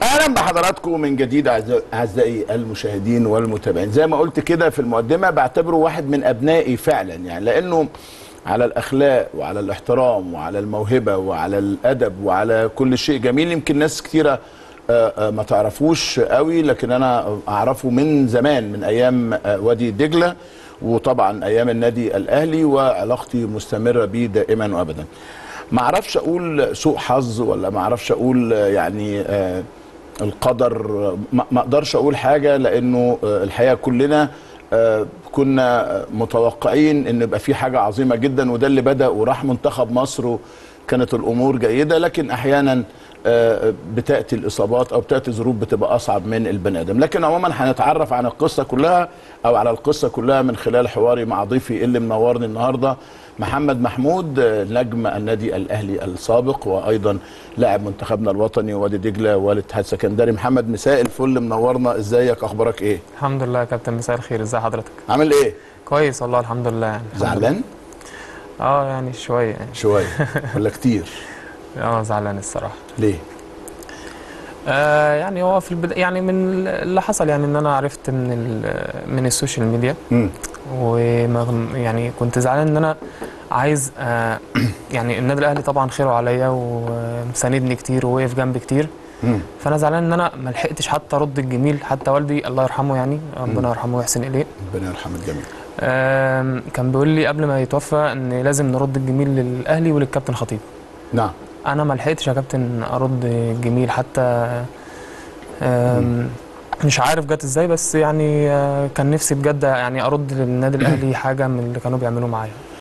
اهلا بحضراتكم من جديد أعز- اعزائي المشاهدين والمتابعين زي ما قلت كده في المقدمه بعتبره واحد من ابنائي فعلا يعني لانه على الاخلاق وعلى الاحترام وعلى الموهبه وعلى الادب وعلى كل شيء جميل يمكن ناس كتيره آه، آه، ما تعرفوش قوي لكن انا اعرفه من زمان من ايام آه، وادي دجله وطبعا ايام النادي الاهلي وعلاقتي مستمره بيه دائما وابدا ما اعرفش اقول سوء حظ ولا ما اعرفش اقول آه، يعني آه، القدر ما ما اقدرش اقول حاجه لانه آه، الحقيقه كلنا آه، كنا متوقعين ان يبقى في حاجه عظيمه جدا وده اللي بدا وراح منتخب مصر وكانت الامور جيده لكن احيانا آه، بتاتي الاصابات او بتاتي ظروف بتبقى اصعب من البني ادم لكن عموما هنتعرف عن القصه كلها او على القصه كلها من خلال حواري مع ضيفي اللي منورني النهارده محمد محمود آه، نجم النادي الاهلي السابق وايضا لاعب منتخبنا الوطني وادي دجله والاتحاد السكندري محمد مساء الفل منورنا ازيك اخبارك ايه الحمد لله يا كابتن مساء الخير ازي حضرتك عامل ايه كويس والله الحمد لله يعني الحمد زعلان لله. اه يعني شويه يعني شويه ولا كتير اه زعلان الصراحه ليه آه يعني هو في البدايه يعني من اللي حصل يعني ان انا عرفت من ال- من السوشيال ميديا مم. وما يعني كنت زعلان ان انا عايز آه يعني النادي الاهلي طبعا خيره عليا ومساندني كتير ووقف جنبي كتير مم. فانا زعلان ان انا ما لحقتش حتى ارد الجميل حتى والدي الله يرحمه يعني ربنا يرحمه ويحسن اليه ربنا يرحم الجميع آم، كان بيقول لي قبل ما يتوفى ان لازم نرد الجميل للاهلي وللكابتن خطيب نعم انا ما لحقتش يا كابتن ارد الجميل حتى آم، مش عارف جت ازاي بس يعني آه، كان نفسي بجد يعني ارد للنادي الاهلي حاجه من اللي كانوا بيعملوه معايا